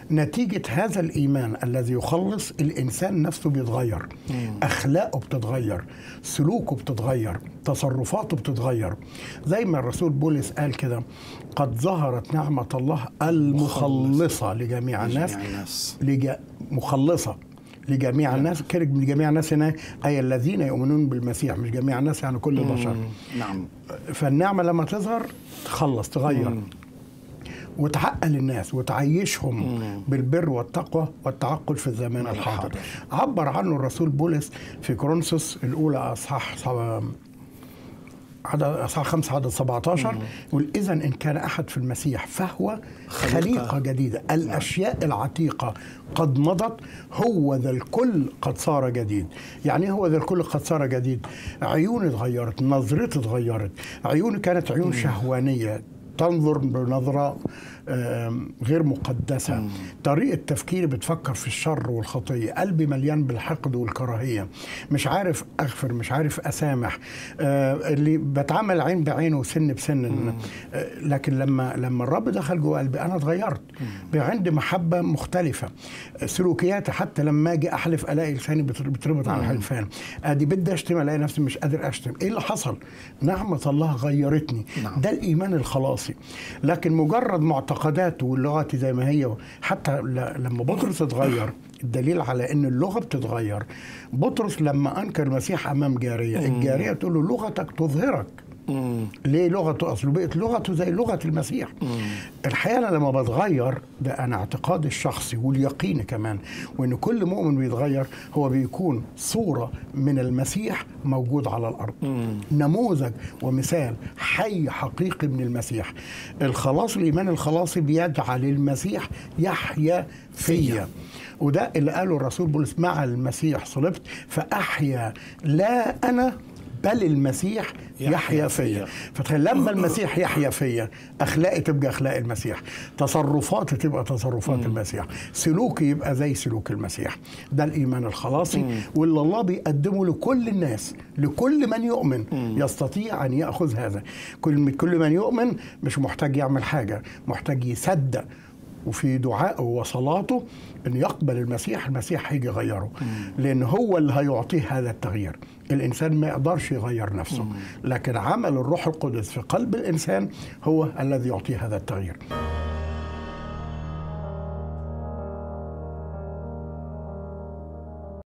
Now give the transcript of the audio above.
نتيجة هذا الإيمان الذي يخلص الإنسان نفسه بيتغير أخلاقه بتتغير سلوكه بتتغير تصرفاته بتتغير زي ما الرسول بولس قال كده قد ظهرت نعمة الله المخلصة لجميع الناس جميع الناس. لج... مخلصة لجميع الناس كلمة لجميع الناس هنا أي الذين يؤمنون بالمسيح مش جميع الناس يعني كل البشر نعم فالنعمة لما تظهر تخلص تغير وتعقل الناس وتعيشهم بالبر والتقوى والتعقل في الزمان الحاضر عبر عنه الرسول بولس في كورنثوس الأولى أصحاح سبعة- عدد اصحاح 5 عدد 17 يقول اذا ان كان احد في المسيح فهو خليقة. خليقه جديده الاشياء العتيقه قد مضت هو ذا الكل قد صار جديد يعني إيه هو ذا الكل قد صار جديد عيوني اتغيرت نظرتي اتغيرت عيوني كانت عيون شهوانيه تنظر بنظرة آم، غير مقدسة طريقة تفكيري بتفكر في الشر والخطية قلبي مليان بالحقد والكراهية مش عارف أغفر مش عارف أسامح آه، اللي بتعامل عين بعين وسن بسن آه، لكن لما لما الرب دخل جوه قلبي أنا اتغيرت بقى عندي محبة مختلفة سلوكياتي حتى لما أجي أحلف ألاقي لساني بتر- بتربط على الحلفان أدي بدي أشتم ألاقي نفسي مش قادر أشتم إيه اللي حصل نعمة الله غيرتني نعم. ده الايمان الخلاصي لكن مجرد معتقداته ولغتي زي ما هي حتى ل- لما بطرس اتغير الدليل على ان اللغه بتتغير بطرس لما انكر المسيح امام جاريه الجاريه تقول له لغتك تظهرك مم. ليه لغته اصله بقت لغته زي لغه المسيح الحقيقه انا لما بتغير ده انا اعتقادي الشخصي واليقيني كمان وان كل مؤمن بيتغير هو بيكون صوره من المسيح موجود على الارض نموذج ومثال حي حقيقي من المسيح الخلاص الايمان الخلاصي بيجعل المسيح يحيا فيا وده اللي قاله الرسول بولس مع المسيح صلبت فاحيا لا انا بل المسيح يحيا يحيا فيا. فيا فتخيل لما المسيح يحيا فيا اخلاقي تبقى اخلاق المسيح تصرفاتي تبقى تصرفات المسيح سلوكي يبقى زي سلوك المسيح ده الايمان الخلاصي واللي الله بيقدمه لكل الناس لكل من يؤمن يستطيع ان ياخذ هذا كل كل من يؤمن مش محتاج يعمل حاجه محتاج يصدق وفي دعائه وصلاته ان يقبل المسيح المسيح هيجي يغيره لان هو اللي هيعطيه هذا التغيير الانسان ما يقدرش يغير نفسه لكن عمل الروح القدس في قلب الانسان هو الذي يعطيه هذا التغيير